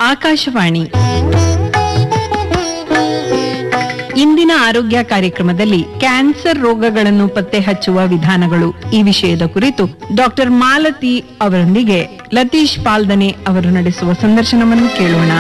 ಆಕಾಶವಾಣಿ ಇಂದಿನ ಆರೋಗ್ಯ ಕಾರ್ಯಕ್ರಮದಲ್ಲಿ ಕ್ಯಾನ್ಸರ್ ರೋಗಗಳನ್ನು ಪತ್ತೆ ಹಚ್ಚುವ ವಿಧಾನಗಳು ಈ ವಿಷಯದ ಕುರಿತು ಡಾಕ್ಟರ್ ಮಾಲತಿ ಅವರೊಂದಿಗೆ ಲತೀಶ್ ಪಾಲ್ದನೆ ಅವರು ನಡೆಸುವ ಸಂದರ್ಶನವನ್ನು ಕೇಳೋಣ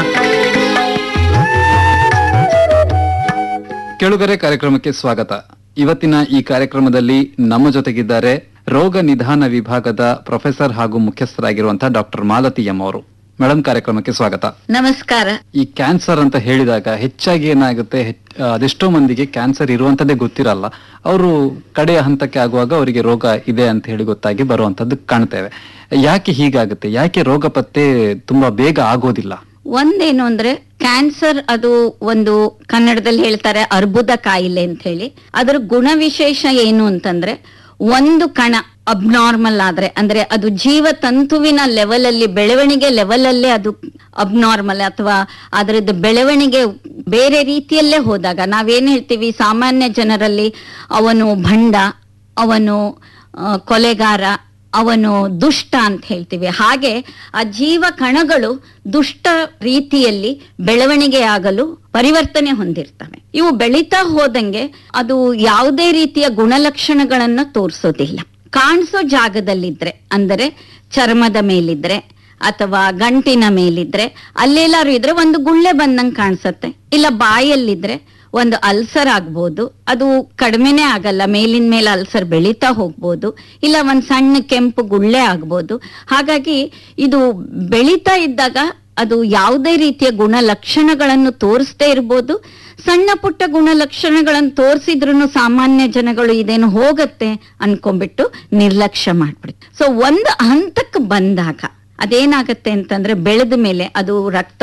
ಕೆಳುಗರೆ ಕಾರ್ಯಕ್ರಮಕ್ಕೆ ಸ್ವಾಗತ ಇವತ್ತಿನ ಈ ಕಾರ್ಯಕ್ರಮದಲ್ಲಿ ನಮ್ಮ ಜೊತೆಗಿದ್ದಾರೆ ರೋಗ ನಿಧಾನ ವಿಭಾಗದ ಪ್ರೊಫೆಸರ್ ಹಾಗೂ ಮುಖ್ಯಸ್ಥರಾಗಿರುವಂತಹ ಡಾಕ್ಟರ್ ಮಾಲತಿ ಎಂ ಅವರು ಮೇಡಮ್ ಕಾರ್ಯಕ್ರಮಕ್ಕೆ ಸ್ವಾಗತ ನಮಸ್ಕಾರ ಈ ಕ್ಯಾನ್ಸರ್ ಅಂತ ಹೇಳಿದಾಗ ಹೆಚ್ಚಾಗಿ ಏನಾಗುತ್ತೆ ಹೆಚ್- ಆ, ಅದೆಷ್ಟೋ ಮಂದಿಗೆ ಕ್ಯಾನ್ಸರ್ ಇರುವಂತದ್ದೇ ಗೊತ್ತಿರಲ್ಲ ಅವರು ಕಡೆಯ ಹಂತಕ್ಕೆ ಆಗುವಾಗ ಅವರಿಗೆ ರೋಗ ಇದೆ ಅಂತ ಹೇಳಿ ಗೊತ್ತಾಗಿ ಬರುವಂತದ್ದು ಕಾಣ್ತೇವೆ ಯಾಕೆ ಹೀಗಾಗುತ್ತೆ ಯಾಕೆ ರೋಗ ಪತ್ತೆ ತುಂಬಾ ಬೇಗ ಆಗೋದಿಲ್ಲ ಒಂದೇನು ಅಂದ್ರೆ ಕ್ಯಾನ್ಸರ್ ಅದು ಒಂದು ಕನ್ನಡದಲ್ಲಿ ಹೇಳ್ತಾರೆ ಅರ್ಬುದ ಕಾಯಿಲೆ ಅಂತ ಹೇಳಿ ಅದರ ಗುಣವಿಶೇಷ ಏನು ಅಂತಂದ್ರೆ ಒಂದು ಕಣ ಅಬ್ನಾರ್ಮಲ್ ಆದ್ರೆ ಅಂದ್ರೆ ಅದು ಜೀವ ತಂತುವಿನ ಲೆವೆಲ್ ಅಲ್ಲಿ ಬೆಳವಣಿಗೆ ಲೆವೆಲ್ ಅಲ್ಲೇ ಅದು ಅಬ್ನಾರ್ಮಲ್ ಅಥವಾ ಅದರದ್ದು ಬೆಳವಣಿಗೆ ಬೇರೆ ರೀತಿಯಲ್ಲೇ ಹೋದಾಗ ನಾವೇನ್ ಹೇಳ್ತೀವಿ ಸಾಮಾನ್ಯ ಜನರಲ್ಲಿ ಅವನು ಭಂಡ ಅವನು ಆ, ಕೊಲೆಗಾರ ಅವನು ದುಷ್ಟ ಅಂತ ಹೇಳ್ತೀವಿ ಹಾಗೆ ಆ ಜೀವ ಕಣಗಳು ದುಷ್ಟ ರೀತಿಯಲ್ಲಿ ಬೆಳವಣಿಗೆಯಾಗಲು ಪರಿವರ್ತನೆ ಹೊಂದಿರ್ತವೆ ಇವು ಬೆಳೀತಾ ಹೋದಂಗೆ ಅದು ಯಾವುದೇ ರೀತಿಯ ಗುಣಲಕ್ಷಣಗಳನ್ನ ತೋರಿಸೋದಿಲ್ಲ ಕಾಣಿಸೋ ಜಾಗದಲ್ಲಿದ್ರೆ ಅಂದರೆ ಚರ್ಮದ ಮೇಲಿದ್ರೆ ಅಥವಾ ಗಂಟಿನ ಮೇಲಿದ್ರೆ ಅಲ್ಲೆಲ್ಲಾರು ಇದ್ರೆ ಒಂದು ಗುಳ್ಳೆ ಬಂದಂಗ್ ಕಾಣಿಸತ್ತೆ ಇಲ್ಲ ಬಾಯಲ್ಲಿದ್ರೆ ಒಂದು ಅಲ್ಸರ್ ಆಗ್ಬೋದು ಅದು ಕಡಿಮೆನೇ ಆಗಲ್ಲ ಮೇಲಿನ ಮೇಲೆ ಅಲ್ಸರ್ ಬೆಳೀತಾ ಹೋಗ್ಬೋದು ಇಲ್ಲ ಒಂದ್ ಸಣ್ಣ ಕೆಂಪು ಗುಳ್ಳೆ ಆಗ್ಬೋದು ಹಾಗಾಗಿ ಇದು ಬೆಳೀತಾ ಇದ್ದಾಗ ಅದು ಯಾವುದೇ ರೀತಿಯ ಗುಣಲಕ್ಷಣಗಳನ್ನು ತೋರಿಸದೇ ಇರ್ಬೋದು ಸಣ್ಣ ಪುಟ್ಟ ಗುಣಲಕ್ಷಣಗಳನ್ನು ತೋರಿಸಿದ್ರು ಸಾಮಾನ್ಯ ಜನಗಳು ಇದೇನು ಹೋಗತ್ತೆ ಅನ್ಕೊಂಡ್ಬಿಟ್ಟು ನಿರ್ಲಕ್ಷ್ಯ ಮಾಡ್ಬಿಡುತ್ತೆ ಸೊ ಒಂದು ಹಂತಕ್ಕೆ ಬಂದಾಗ ಅದೇನಾಗತ್ತೆ ಅಂತಂದ್ರೆ ಬೆಳೆದ ಮೇಲೆ ಅದು ರಕ್ತ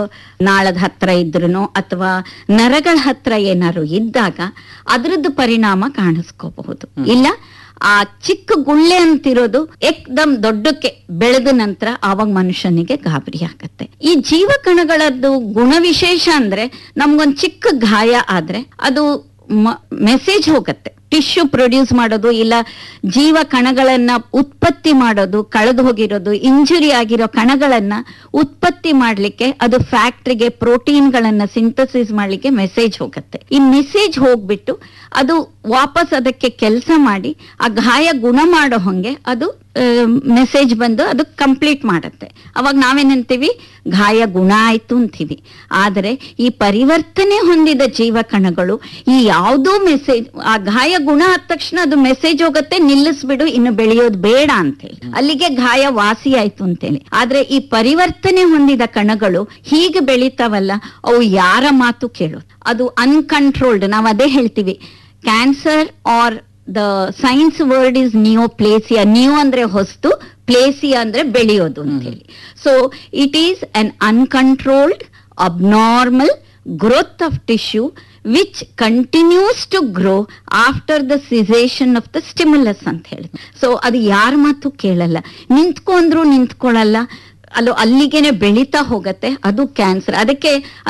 ನಾಳದ ಹತ್ರ ಇದ್ರೂ ಅಥವಾ ನರಗಳ ಹತ್ರ ಏನಾದ್ರು ಇದ್ದಾಗ ಅದ್ರದ್ದು ಪರಿಣಾಮ ಕಾಣಿಸ್ಕೋಬಹುದು ಇಲ್ಲ ಆ ಚಿಕ್ಕ ಗುಳ್ಳೆ ಅಂತಿರೋದು ಏಕ್ದಮ್ ದೊಡ್ಡಕ್ಕೆ ಬೆಳೆದ ನಂತರ ಆವಾಗ ಮನುಷ್ಯನಿಗೆ ಗಾಬರಿ ಆಗತ್ತೆ ಈ ಜೀವಕಣಗಳದ್ದು ಗುಣವಿಶೇಷ ಅಂದ್ರೆ ನಮ್ಗೊಂದ್ ಚಿಕ್ಕ ಗಾಯ ಆದ್ರೆ ಅದು ಮೆಸೇಜ್ ಹೋಗತ್ತೆ ಟಿಶ್ಯೂ ಪ್ರೊಡ್ಯೂಸ್ ಮಾಡೋದು ಇಲ್ಲ ಜೀವ ಕಣಗಳನ್ನ ಉತ್ಪತ್ತಿ ಮಾಡೋದು ಕಳೆದು ಹೋಗಿರೋದು ಇಂಜುರಿ ಆಗಿರೋ ಕಣಗಳನ್ನ ಉತ್ಪತ್ತಿ ಮಾಡ್ಲಿಕ್ಕೆ ಅದು ಫ್ಯಾಕ್ಟ್ರಿಗೆ ಪ್ರೋಟೀನ್ಗಳನ್ನ ಸಿಂಥಸಿಸ್ ಮಾಡ್ಲಿಕ್ಕೆ ಮೆಸೇಜ್ ಹೋಗುತ್ತೆ ಈ ಮೆಸೇಜ್ ಹೋಗ್ಬಿಟ್ಟು ಅದು ವಾಪಸ್ ಅದಕ್ಕೆ ಕೆಲಸ ಮಾಡಿ ಆ ಗಾಯ ಗುಣ ಮಾಡೋ ಹಂಗೆ ಅದು ಮೆಸೇಜ್ ಬಂದು ಅದು ಕಂಪ್ಲೀಟ್ ಮಾಡತ್ತೆ ಅವಾಗ ನಾವೇನಂತೀವಿ ಗಾಯ ಗುಣ ಆಯ್ತು ಅಂತೀವಿ ಆದರೆ ಈ ಪರಿವರ್ತನೆ ಹೊಂದಿದ ಜೀವ ಕಣಗಳು ಈ ಯಾವುದೋ ಮೆಸೇಜ್ ಆ ಗಾಯ ಗುಣ ಆದ ತಕ್ಷಣ ಅದು ಮೆಸೇಜ್ ಹೋಗುತ್ತೆ ನಿಲ್ಲಿಸ್ಬಿಡು ಇನ್ನು ಬೆಳೆಯೋದು ಬೇಡ ಅಂತೇಳಿ ಅಲ್ಲಿಗೆ ಗಾಯ ವಾಸಿ ಆಯ್ತು ಅಂತೇಳಿ ಆದ್ರೆ ಈ ಪರಿವರ್ತನೆ ಹೊಂದಿದ ಕಣಗಳು ಹೀಗೆ ಬೆಳೀತಾವಲ್ಲ ಅವು ಯಾರ ಮಾತು ಕೇಳೋದು ಅದು ಅನ್ಕಂಟ್ರೋಲ್ಡ್ ನಾವು ಅದೇ ಹೇಳ್ತೀವಿ cancer or the science word is neoplasia neo ಅಂದ್ರೆ ಹೊಸ್ತು ಪ್ಲೇಸಿಯಾ ಅಂದ್ರೆ ಬೆಳೆಯೋದು ಅಂತ ಹೇಳಿ so it is un uncontrolled abnormal growth of tissue which continues to grow after the cessation of the stimulus ಅಂತ ಹೇಳಿ ಸೊ ಅದು ಯಾರ ಮಾತು ಕೇಳಲ್ಲ ನಿಂತ್ಕೊಂಡ್ರು ನಿಂತ್ಕೊಳ್ಳಲ್ಲ ಅಲ್ಲೋ ಅಲ್ಲಿಗೆನೆ ಬೆಳೀತಾ ಹೋಗತ್ತೆ ಅದು ಕ್ಯಾನ್ಸರ್ ಅದಕ್ಕೆ